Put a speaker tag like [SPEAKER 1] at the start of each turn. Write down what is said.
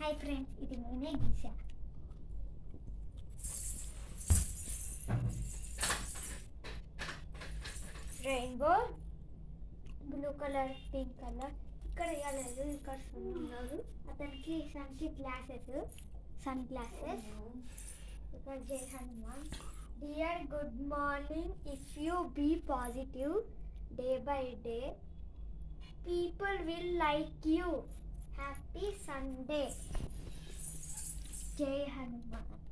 [SPEAKER 1] hi friends ఇది నేనే గీసా rainbow blue colour pink colour ఇక్కడ వేయలేదు ఇక్కడ sun ఉన్నారు అతనికి సన్కి గ్లాసెస్ సన్ గ్లాసెస్ ఇక్కడ జై Hanuman dear good morning if you be positive day by day people will like you happy Sunday జై హనుమాన్